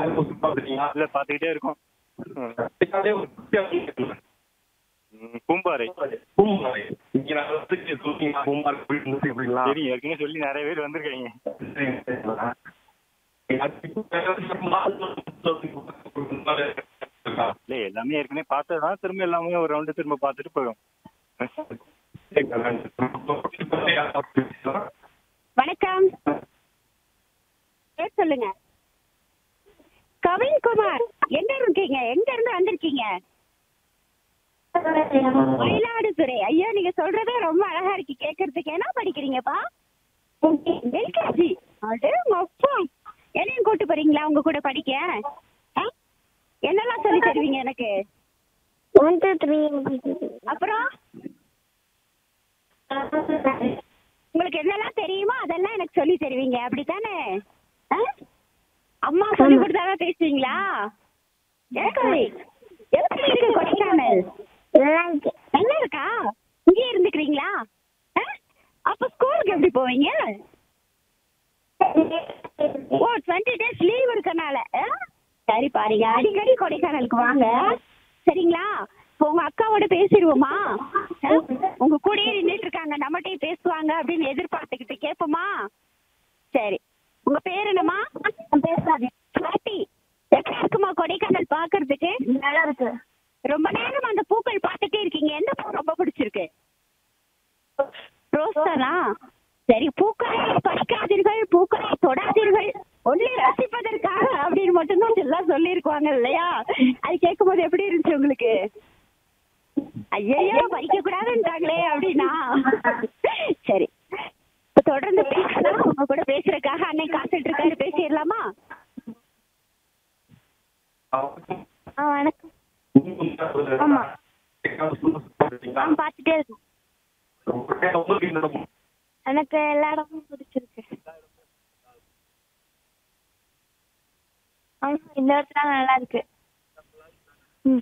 இல்ல பாத்துக்கிட்டே இருக்கோம் ம். கத்திரிக்காலே ஒரு குட்டியாவே இருக்குல்ல. ம், பூம்பாறை பூமாலை. இங்க நான் வந்து சொல்றீங்க, பூமாலை போயிட்டு இருந்துச்சு அப்படிங்களா? சரி ஏற்கனவே சொல்லி நிறைய பேர் வந்திருக்காங்க சரிங்க, சரிங்களா? அது இப்போ மாலை சொல்றீங்க. இல்ல எல்லாமே ஏற்கனவே பார்த்ததுதான் திரும்ப எல்லாமே ஒரு ரவுண்டு திரும்ப பார்த்துட்டு போயிடும் வணக்கம் பேர் சொல்லுங்க கவின்குமார் எங்க இருக்கீங்க எங்க இருந்து வந்திருக்கீங்க மயிலாடுதுறை ஐயோ நீங்க சொல்றதே ரொம்ப அழகா இருக்கு கேக்குறதுக்கு என்ன படிக்கிறீங்கப்பா எல்கேஜி அடே அப்பா என்னையும் கூட்டு போறீங்களா உங்க கூட படிக்க ஆ? என்னெல்லாம் சொல்லி தருவீங்க எனக்கு ஒன் டூ த்ரீ அப்புறம் உங்களுக்கு என்னெல்லாம் தெரியுமோ அதெல்லாம் எனக்கு சொல்லி தருவீங்க அப்படித்தானே ஆ? அம்மா சொல்லி கொடுத்தாதான் பேசுவீங்களா ஏக்கவி எப்படி இருக்கு கொடைக்கானல் நல்லா இருக்கா இங்கே இருந்துக்கிறீங்களா ஆ? அப்ப ஸ்கூலுக்கு எப்படி போவீங்க ஓ டுவெண்ட்டி டேஸ் லீவ் இருக்கனால ஆ? சரி பாருங்க அடிக்கடி கொடைக்கானலுக்கு வாங்க சரிங்களா இப்போ உங்க அக்காவோட பேசிடுவோமா ஆ? உங்க கூடயே நின்றுட்டு இருக்காங்க நம்மகிட்டயும் பேசுவாங்க அப்படின்னு எதிர்பார்த்துக்கிட்டு கேட்போமா சரி உங்க பேர் என்னம்மா பேசாது பாட்டி எப்படி இருக்குமா கொடைக்கானல் பாக்குறதுக்கு நல்லா இருக்கு ரொம்ப நேரம் அந்த பூக்கள் பார்த்துட்டே இருக்கீங்க எந்த பூ ரொம்ப பிடிச்சிருக்கு ரோஸ் தானா சரி பூக்களை பறிக்காதீர்கள் பூக்களை தொடாதீர்கள் ஒன்லி ரசிப்பதற்காக அப்படின்னு மட்டும்தான் எல்லாம் சொல்லியிருக்குவாங்க இல்லையா அது கேட்கும்போது எப்படி இருந்துச்சு உங்களுக்கு ஐயோ பறிக்க கூடாதுன்றாங்களே அப்படின்னா சரி இப்ப தொடர்ந்து பேசலாம் உங்க கூட பேசுறதுக்காக அன்னை காத்துட்டு இருக்காரு பேசிடலாமா ஆ வணக்கம் ஆமா. ஆ பார்த்துட்டே இருக்கோம் எனக்கு எல்லா இடமும் பிடிச்சிருக்கு ஆ இந்த இடத்துல நல்லா இருக்கு ம்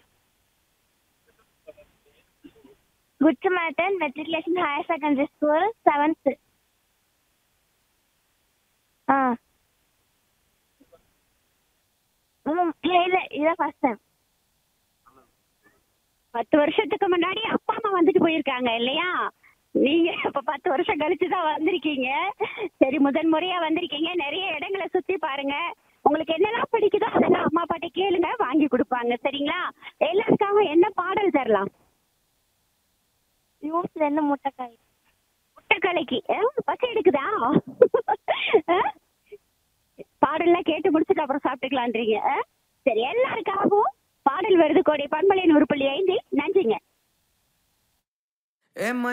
குட் மேட்டன் matriculation higher secondary school seventh ஆ ம் இல்லை இல்லை இதான் ஃபர்ஸ்ட் டைம் பத்து வருஷத்துக்கு முன்னாடி அப்பா அம்மா வந்துட்டு போயிருக்காங்க இல்லையா நீங்க இப்ப பத்து வருஷம் கழிச்சு தான் வந்திருக்கீங்க சரி முதன் முறையா வந்திருக்கீங்க நிறைய இடங்களை சுத்தி பாருங்க உங்களுக்கு என்னெல்லாம் பிடிக்குதோ அதெல்லாம் அம்மா அப்பாட்ட கேளுங்க வாங்கி கொடுப்பாங்க சரிங்களா எல்லாருக்காக என்ன பாடல் தரலாம் யூஸ்ல என்ன முட்டைக்காய் முட்டைக்கலைக்கு பச்சை எடுக்குதா ஆ? பாடல்லாம் கேட்டு முடிச்சுட்டு அப்புறம் சாப்பிட்டுக்கலான்றீங்க ஆ? சரி எல்லாருக்காகவும் பாடல் வருது கோடை பண்பலை நூறு புள்ளி ஐந்து நன்றிங்க Am I